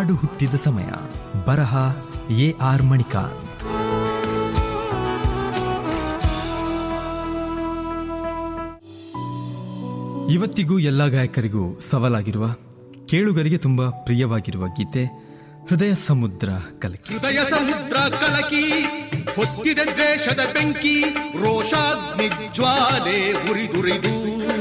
ಹಾಡು ಹುಟ್ಟಿದ ಸಮಯ ಬರಹ ಎ ಆರ್ ಮಣಿಕಾಂತ್ ಇವತ್ತಿಗೂ ಎಲ್ಲ ಗಾಯಕರಿಗೂ ಸವಾಲಾಗಿರುವ ಕೇಳುಗರಿಗೆ ತುಂಬಾ ಪ್ರಿಯವಾಗಿರುವ ಗೀತೆ ಹೃದಯ ಸಮುದ್ರ ಕಲಕಿ ಹೃದಯ ಸಮುದ್ರ ಕಲಕಿ ಹೊತ್ತಿದೆ ದ್ವೇಷದ ಬೆಂಕಿ ರೋಷಾಗ್ನಿ ಜ್ವಾಲೆ ಉರಿದುರಿದು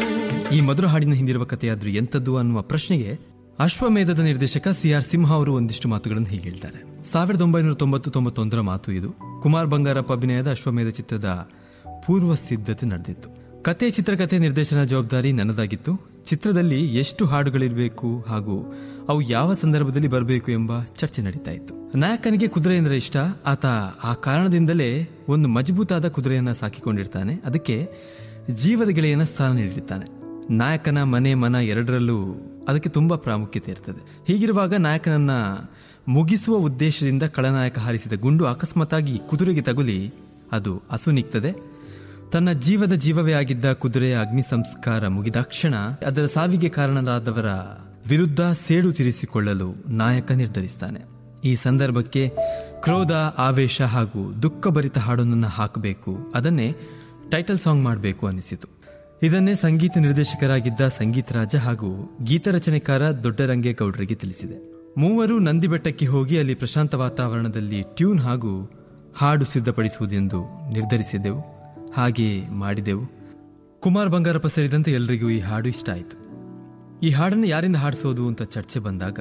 ಈ ಮಧುರ ಹಾಡಿನ ಹಿಂದಿರುವ ಕಥೆಯಾದ್ರೂ ಎಂಥದ್ದು ಅನ್ನುವ ಪ್ರಶ್ನೆಗೆ ಅಶ್ವಮೇಧದ ನಿರ್ದೇಶಕ ಸಿ ಆರ್ ಸಿಂಹ ಅವರು ಒಂದಿಷ್ಟು ಮಾತುಗಳನ್ನು ಹೀಗೆ ಹೇಳ್ತಾರೆ ಸಾವಿರದ ಒಂಬೈನೂರ ತೊಂಬತ್ತು ತೊಂಬತ್ತೊಂದರ ಮಾತು ಇದು ಕುಮಾರ್ ಬಂಗಾರಪ್ಪ ಅಭಿನಯದ ಅಶ್ವಮೇಧ ಚಿತ್ರದ ಪೂರ್ವ ಸಿದ್ಧತೆ ನಡೆದಿತ್ತು ಕತೆ ಚಿತ್ರಕಥೆ ನಿರ್ದೇಶನ ಜವಾಬ್ದಾರಿ ನನ್ನದಾಗಿತ್ತು ಚಿತ್ರದಲ್ಲಿ ಎಷ್ಟು ಹಾಡುಗಳಿರಬೇಕು ಹಾಗೂ ಅವು ಯಾವ ಸಂದರ್ಭದಲ್ಲಿ ಬರಬೇಕು ಎಂಬ ಚರ್ಚೆ ನಡೀತಾ ಇತ್ತು ನಾಯಕನಿಗೆ ಕುದುರೆ ಎಂದರೆ ಇಷ್ಟ ಆತ ಆ ಕಾರಣದಿಂದಲೇ ಒಂದು ಮಜಬೂತಾದ ಕುದುರೆಯನ್ನ ಸಾಕಿಕೊಂಡಿರ್ತಾನೆ ಅದಕ್ಕೆ ಜೀವದ ಗೆಳೆಯನ ಸ್ಥಾನ ನೀಡಿರ್ತಾನೆ ನಾಯಕನ ಮನೆ ಮನ ಎರಡರಲ್ಲೂ ಅದಕ್ಕೆ ತುಂಬಾ ಪ್ರಾಮುಖ್ಯತೆ ಇರ್ತದೆ ಹೀಗಿರುವಾಗ ನಾಯಕನನ್ನ ಮುಗಿಸುವ ಉದ್ದೇಶದಿಂದ ಖಳನಾಯಕ ಹಾರಿಸಿದ ಗುಂಡು ಅಕಸ್ಮಾತಾಗಿ ಕುದುರೆಗೆ ತಗುಲಿ ಅದು ಅಸುನಿಗ್ತದೆ ತನ್ನ ಜೀವದ ಜೀವವೇ ಆಗಿದ್ದ ಕುದುರೆಯ ಅಗ್ನಿ ಸಂಸ್ಕಾರ ಮುಗಿದಾಕ್ಷಣ ಅದರ ಸಾವಿಗೆ ಕಾರಣರಾದವರ ವಿರುದ್ಧ ಸೇಡು ತೀರಿಸಿಕೊಳ್ಳಲು ನಾಯಕ ನಿರ್ಧರಿಸ್ತಾನೆ ಈ ಸಂದರ್ಭಕ್ಕೆ ಕ್ರೋಧ ಆವೇಶ ಹಾಗೂ ದುಃಖಭರಿತ ಹಾಡೊಂದನ್ನು ಹಾಕಬೇಕು ಅದನ್ನೇ ಟೈಟಲ್ ಸಾಂಗ್ ಮಾಡಬೇಕು ಅನಿಸಿತು ಇದನ್ನೇ ಸಂಗೀತ ನಿರ್ದೇಶಕರಾಗಿದ್ದ ಸಂಗೀತ ರಾಜ ಹಾಗೂ ಗೀತರಚನೆಕಾರ ದೊಡ್ಡರಂಗೇಗೌಡರಿಗೆ ತಿಳಿಸಿದೆ ಮೂವರು ನಂದಿ ಬೆಟ್ಟಕ್ಕೆ ಹೋಗಿ ಅಲ್ಲಿ ಪ್ರಶಾಂತ ವಾತಾವರಣದಲ್ಲಿ ಟ್ಯೂನ್ ಹಾಗೂ ಹಾಡು ಸಿದ್ಧಪಡಿಸುವುದೆಂದು ನಿರ್ಧರಿಸಿದೆವು ಹಾಗೆಯೇ ಮಾಡಿದೆವು ಕುಮಾರ್ ಬಂಗಾರಪ್ಪ ಸೇರಿದಂತೆ ಎಲ್ರಿಗೂ ಈ ಹಾಡು ಇಷ್ಟ ಆಯಿತು ಈ ಹಾಡನ್ನು ಯಾರಿಂದ ಹಾಡಿಸೋದು ಅಂತ ಚರ್ಚೆ ಬಂದಾಗ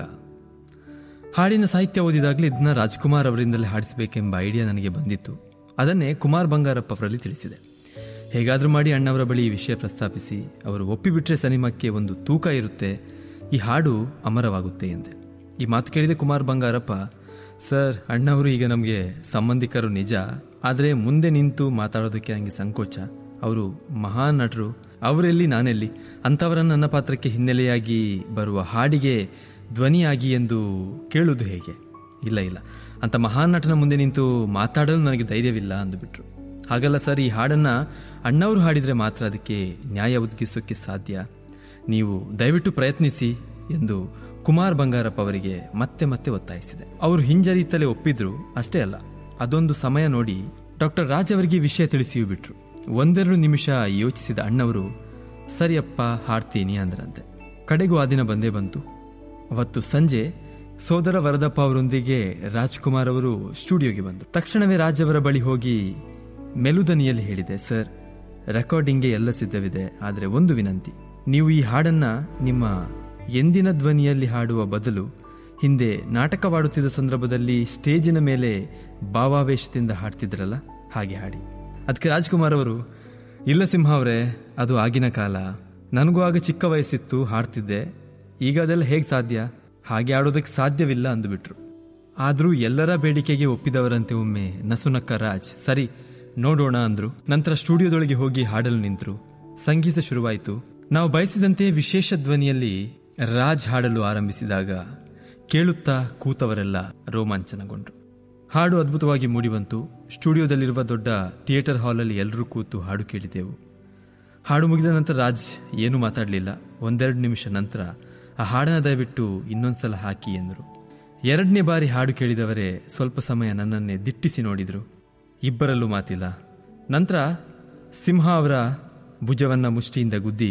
ಹಾಡಿನ ಸಾಹಿತ್ಯ ಓದಿದಾಗಲೇ ಇದನ್ನ ರಾಜ್ಕುಮಾರ್ ಅವರಿಂದಲೇ ಹಾಡಿಸಬೇಕೆಂಬ ಐಡಿಯಾ ನನಗೆ ಬಂದಿತ್ತು ಅದನ್ನೇ ಕುಮಾರ್ ಬಂಗಾರಪ್ಪ ಅವರಲ್ಲಿ ತಿಳಿಸಿದೆ ಹೇಗಾದರೂ ಮಾಡಿ ಅಣ್ಣವರ ಬಳಿ ಈ ವಿಷಯ ಪ್ರಸ್ತಾಪಿಸಿ ಅವರು ಒಪ್ಪಿಬಿಟ್ರೆ ಸಿನಿಮಾಕ್ಕೆ ಒಂದು ತೂಕ ಇರುತ್ತೆ ಈ ಹಾಡು ಅಮರವಾಗುತ್ತೆ ಎಂದೆ ಈ ಮಾತು ಕೇಳಿದ ಕುಮಾರ್ ಬಂಗಾರಪ್ಪ ಸರ್ ಅಣ್ಣವರು ಈಗ ನಮಗೆ ಸಂಬಂಧಿಕರು ನಿಜ ಆದರೆ ಮುಂದೆ ನಿಂತು ಮಾತಾಡೋದಕ್ಕೆ ನನಗೆ ಸಂಕೋಚ ಅವರು ಮಹಾನ್ ನಟರು ಅವರೆಲ್ಲಿ ನಾನೆಲ್ಲಿ ಅಂಥವರನ್ನು ನನ್ನ ಪಾತ್ರಕ್ಕೆ ಹಿನ್ನೆಲೆಯಾಗಿ ಬರುವ ಹಾಡಿಗೆ ಧ್ವನಿಯಾಗಿ ಎಂದು ಕೇಳುವುದು ಹೇಗೆ ಇಲ್ಲ ಇಲ್ಲ ಅಂತ ಮಹಾನ್ ನಟನ ಮುಂದೆ ನಿಂತು ಮಾತಾಡಲು ನನಗೆ ಧೈರ್ಯವಿಲ್ಲ ಅಂದುಬಿಟ್ರು ಹಾಗಲ್ಲ ಸರ್ ಈ ಹಾಡನ್ನ ಅಣ್ಣವರು ಹಾಡಿದರೆ ಮಾತ್ರ ಅದಕ್ಕೆ ನ್ಯಾಯ ಒದಗಿಸೋಕ್ಕೆ ಸಾಧ್ಯ ನೀವು ದಯವಿಟ್ಟು ಪ್ರಯತ್ನಿಸಿ ಎಂದು ಕುಮಾರ್ ಬಂಗಾರಪ್ಪ ಅವರಿಗೆ ಮತ್ತೆ ಮತ್ತೆ ಒತ್ತಾಯಿಸಿದೆ ಅವರು ಹಿಂಜರಿತಲೇ ಒಪ್ಪಿದ್ರು ಅಷ್ಟೇ ಅಲ್ಲ ಅದೊಂದು ಸಮಯ ನೋಡಿ ಡಾಕ್ಟರ್ ರಾಜ್ ಅವರಿಗೆ ವಿಷಯ ತಿಳಿಸಿಯೂ ಬಿಟ್ರು ಒಂದೆರಡು ನಿಮಿಷ ಯೋಚಿಸಿದ ಅಣ್ಣವರು ಸರಿಯಪ್ಪ ಹಾಡ್ತೀನಿ ಅಂದ್ರಂತೆ ಕಡೆಗೂ ಆ ದಿನ ಬಂದೇ ಬಂತು ಅವತ್ತು ಸಂಜೆ ಸೋದರ ವರದಪ್ಪ ಅವರೊಂದಿಗೆ ರಾಜ್ಕುಮಾರ್ ಅವರು ಸ್ಟುಡಿಯೋಗೆ ಬಂದರು ತಕ್ಷಣವೇ ರಾಜ್ ಅವರ ಬಳಿ ಹೋಗಿ ಮೆಲುದನಿಯಲ್ಲಿ ಹೇಳಿದೆ ಸರ್ ರೆಕಾರ್ಡಿಂಗ್ಗೆ ಎಲ್ಲ ಸಿದ್ಧವಿದೆ ಆದರೆ ಒಂದು ವಿನಂತಿ ನೀವು ಈ ಹಾಡನ್ನ ನಿಮ್ಮ ಎಂದಿನ ಧ್ವನಿಯಲ್ಲಿ ಹಾಡುವ ಬದಲು ಹಿಂದೆ ನಾಟಕವಾಡುತ್ತಿದ್ದ ಸಂದರ್ಭದಲ್ಲಿ ಸ್ಟೇಜಿನ ಮೇಲೆ ಭಾವಾವೇಶದಿಂದ ಹಾಡ್ತಿದ್ರಲ್ಲ ಹಾಗೆ ಹಾಡಿ ಅದಕ್ಕೆ ರಾಜ್ಕುಮಾರ್ ಅವರು ಇಲ್ಲ ಸಿಂಹ ಅವರೇ ಅದು ಆಗಿನ ಕಾಲ ನನಗೂ ಆಗ ಚಿಕ್ಕ ವಯಸ್ಸಿತ್ತು ಹಾಡ್ತಿದ್ದೆ ಈಗ ಅದೆಲ್ಲ ಹೇಗೆ ಸಾಧ್ಯ ಹಾಗೆ ಆಡೋದಕ್ಕೆ ಸಾಧ್ಯವಿಲ್ಲ ಅಂದುಬಿಟ್ರು ಆದರೂ ಎಲ್ಲರ ಬೇಡಿಕೆಗೆ ಒಪ್ಪಿದವರಂತೆ ಒಮ್ಮೆ ನಸುನಕ್ಕ ರಾಜ್ ಸರಿ ನೋಡೋಣ ಅಂದ್ರು ನಂತರ ಸ್ಟುಡಿಯೋದೊಳಗೆ ಹೋಗಿ ಹಾಡಲು ನಿಂತರು ಸಂಗೀತ ಶುರುವಾಯಿತು ನಾವು ಬಯಸಿದಂತೆ ವಿಶೇಷ ಧ್ವನಿಯಲ್ಲಿ ರಾಜ್ ಹಾಡಲು ಆರಂಭಿಸಿದಾಗ ಕೇಳುತ್ತಾ ಕೂತವರೆಲ್ಲ ರೋಮಾಂಚನಗೊಂಡ್ರು ಹಾಡು ಅದ್ಭುತವಾಗಿ ಮೂಡಿಬಂತು ಸ್ಟುಡಿಯೋದಲ್ಲಿರುವ ದೊಡ್ಡ ಥಿಯೇಟರ್ ಹಾಲಲ್ಲಿ ಎಲ್ಲರೂ ಕೂತು ಹಾಡು ಕೇಳಿದೆವು ಹಾಡು ಮುಗಿದ ನಂತರ ರಾಜ್ ಏನೂ ಮಾತಾಡಲಿಲ್ಲ ಒಂದೆರಡು ನಿಮಿಷ ನಂತರ ಆ ಹಾಡನ್ನ ದಯವಿಟ್ಟು ಇನ್ನೊಂದ್ಸಲ ಹಾಕಿ ಎಂದರು ಎರಡನೇ ಬಾರಿ ಹಾಡು ಕೇಳಿದವರೇ ಸ್ವಲ್ಪ ಸಮಯ ನನ್ನನ್ನೇ ದಿಟ್ಟಿಸಿ ನೋಡಿದ್ರು ಇಬ್ಬರಲ್ಲೂ ಮಾತಿಲ್ಲ ನಂತರ ಸಿಂಹ ಅವರ ಭುಜವನ್ನ ಮುಷ್ಟಿಯಿಂದ ಗುದ್ದಿ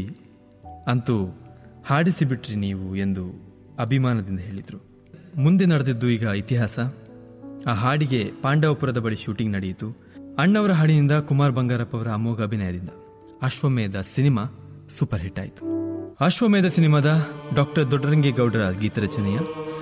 ಅಂತೂ ಹಾಡಿಸಿಬಿಟ್ರಿ ನೀವು ಎಂದು ಅಭಿಮಾನದಿಂದ ಹೇಳಿದರು ಮುಂದೆ ನಡೆದಿದ್ದು ಈಗ ಇತಿಹಾಸ ಆ ಹಾಡಿಗೆ ಪಾಂಡವಪುರದ ಬಳಿ ಶೂಟಿಂಗ್ ನಡೆಯಿತು ಅಣ್ಣವರ ಹಾಡಿನಿಂದ ಕುಮಾರ್ ಬಂಗಾರಪ್ಪ ಅವರ ಅಮೋಘ ಅಭಿನಯದಿಂದ ಅಶ್ವಮೇಧ ಸಿನಿಮಾ ಸೂಪರ್ ಹಿಟ್ ಆಯಿತು ಅಶ್ವಮೇಧ ಸಿನಿಮಾದ ಡಾಕ್ಟರ್ ದೊಡ್ಡರಂಗೇಗೌಡರ ಗೀತರಚನೆಯ